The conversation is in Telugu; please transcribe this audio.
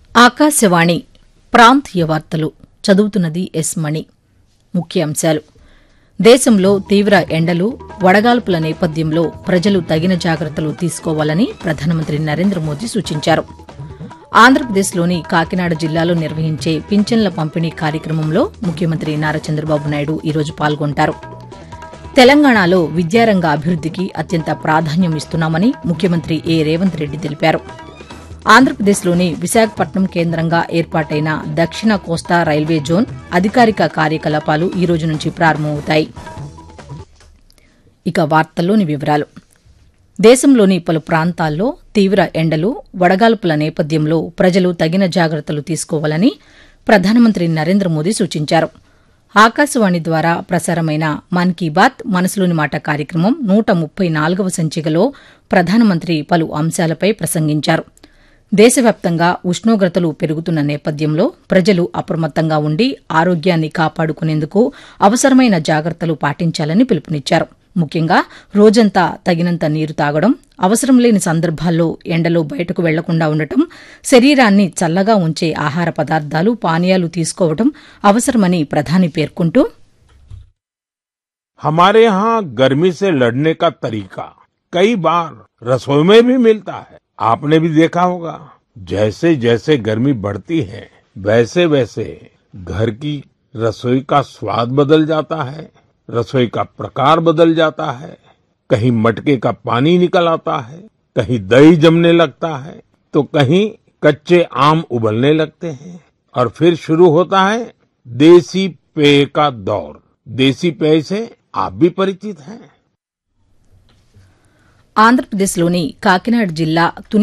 ఆకాశవాణి ప్రాంతీయ వార్తలు చదువుతున్నది ఎస్ మణి ముఖ్యాంశాలు దేశంలో తీవ్ర ఎండలు వడగాల్పుల నేపథ్యంలో ప్రజలు తగిన జాగ్రత్తలు తీసుకోవాలని ప్రధానమంత్రి నరేంద్ర మోదీ సూచించారు ఆంధ్రప్రదేశ్లోని కాకినాడ జిల్లాలో నిర్వహించే పింఛన్ల పంపిణీ కార్యక్రమంలో ముఖ్యమంత్రి నారా చంద్రబాబు నాయుడు ఈరోజు పాల్గొంటారు తెలంగాణలో విద్యారంగ అభివృద్దికి అత్యంత ప్రాధాన్యం ఇస్తున్నామని ముఖ్యమంత్రి ఏ రేవంత్ రెడ్డి తెలిపారు ఆంధ్రప్రదేశ్లోని విశాఖపట్నం కేంద్రంగా ఏర్పాటైన దక్షిణ కోస్తా రైల్వే జోన్ అధికారిక కార్యకలాపాలు ఈ రోజు నుంచి ప్రారంభమవుతాయి ఇక వార్తల్లోని వివరాలు దేశంలోని పలు ప్రాంతాల్లో తీవ్ర ఎండలు వడగాల్పుల నేపథ్యంలో ప్రజలు తగిన జాగ్రత్తలు తీసుకోవాలని ప్రధానమంత్రి నరేంద్ర మోదీ సూచించారు ఆకాశవాణి ద్వారా ప్రసారమైన మన్ కీ బాత్ మనసులోని మాట కార్యక్రమం నూట ముప్పై నాలుగవ సంచికలో ప్రధానమంత్రి పలు అంశాలపై ప్రసంగించారు దేశవ్యాప్తంగా ఉష్ణోగ్రతలు పెరుగుతున్న నేపథ్యంలో ప్రజలు అప్రమత్తంగా ఉండి ఆరోగ్యాన్ని కాపాడుకునేందుకు అవసరమైన జాగ్రత్తలు పాటించాలని పిలుపునిచ్చారు ముఖ్యంగా రోజంతా తగినంత నీరు తాగడం అవసరం లేని సందర్భాల్లో ఎండలో బయటకు వెళ్లకుండా ఉండటం శరీరాన్ని చల్లగా ఉంచే ఆహార పదార్థాలు పానీయాలు తీసుకోవడం అవసరమని ప్రధాని పేర్కొంటూ हमारे यहाँ गर्मी से लड़ने का तरीका कई बार रसोई में भी मिलता है आपने भी देखा होगा जैसे जैसे गर्मी बढ़ती है वैसे वैसे घर की रसोई का स्वाद बदल जाता है रसोई का प्रकार बदल जाता है कहीं मटके का पानी निकल आता है कहीं दही जमने लगता है तो कहीं कच्चे आम उबलने लगते हैं और फिर शुरू होता है देसी पेय का दौर देसी पेय से आप भी परिचित हैं ఆంధ్రప్రదేశ్లోని కాకినాడ జిల్లా తుని